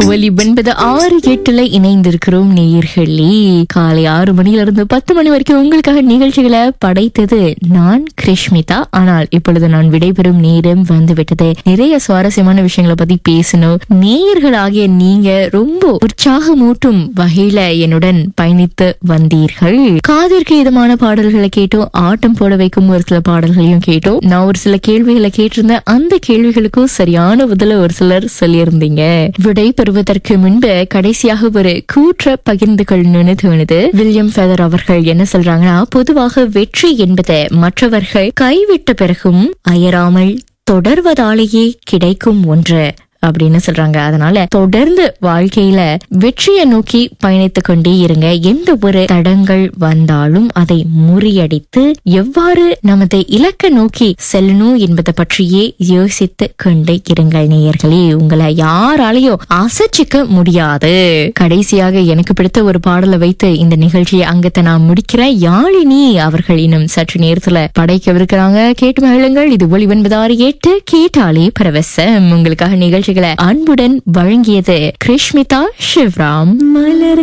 ஒலி ஒன்பது ஆறு எட்டுல இணைந்திருக்கிறோம் நேயர்களே காலை ஆறு மணில இருந்து பத்து மணி வரைக்கும் உங்களுக்காக நிகழ்ச்சிகளை படைத்தது நான் கிருஷ்மிதா ஆனால் இப்பொழுது நான் விடைபெறும் நேரம் வந்துவிட்டது நிறைய சுவாரஸ்யமான விஷயங்களை பத்தி பேசணும் நேயர்களாகிய நீங்க ரொம்ப உற்சாகமூட்டும் வகையில என்னுடன் பயணித்து வந்தீர்கள் காதிற்கு இதமான பாடல்களை கேட்டோம் ஆட்டம் போட வைக்கும் ஒரு சில பாடல்களையும் கேட்டோம் நான் ஒரு சில கேள்விகளை கேட்டிருந்தேன் அந்த கேள்விகளுக்கும் சரியான பதில ஒரு சிலர் சொல்லியிருந்தீங்க விடை பெறுவதற்கு முன்பு கடைசியாக ஒரு கூற்ற பகிர்ந்து கொள்ளணும்னு தோணுது வில்லியம் ஃபெதர் அவர்கள் என்ன சொல்றாங்கன்னா பொதுவாக வெற்றி என்பது மற்றவர்கள் கைவிட்ட பிறகும் அயராமல் தொடர்வதாலேயே கிடைக்கும் ஒன்று அப்படின்னு சொல்றாங்க அதனால தொடர்ந்து வாழ்க்கையில வெற்றியை நோக்கி பயணித்துக் கொண்டே இருங்க எந்த ஒரு தடங்கள் வந்தாலும் அதை முறியடித்து எவ்வாறு நமது இலக்க நோக்கி செல்லணும் என்பதை பற்றியே யோசித்து கொண்டே இருங்கள் நேயர்களே உங்களை யாராலையும் அசைச்சிக்க முடியாது கடைசியாக எனக்கு பிடித்த ஒரு பாடலை வைத்து இந்த நிகழ்ச்சியை அங்கத்தை நான் முடிக்கிறேன் யாழினி அவர்கள் இன்னும் சற்று நேரத்துல படைக்கவிருக்கிறாங்க கேட்டு மகிழுங்கள் இது ஒளி ஒன்பதாறு எட்டு கேட்டாலே பரவசம் உங்களுக்காக நிகழ்ச்சிகளை அன்புடன் வழங்கியது கிருஷ்மிதா சிவராம் மலர்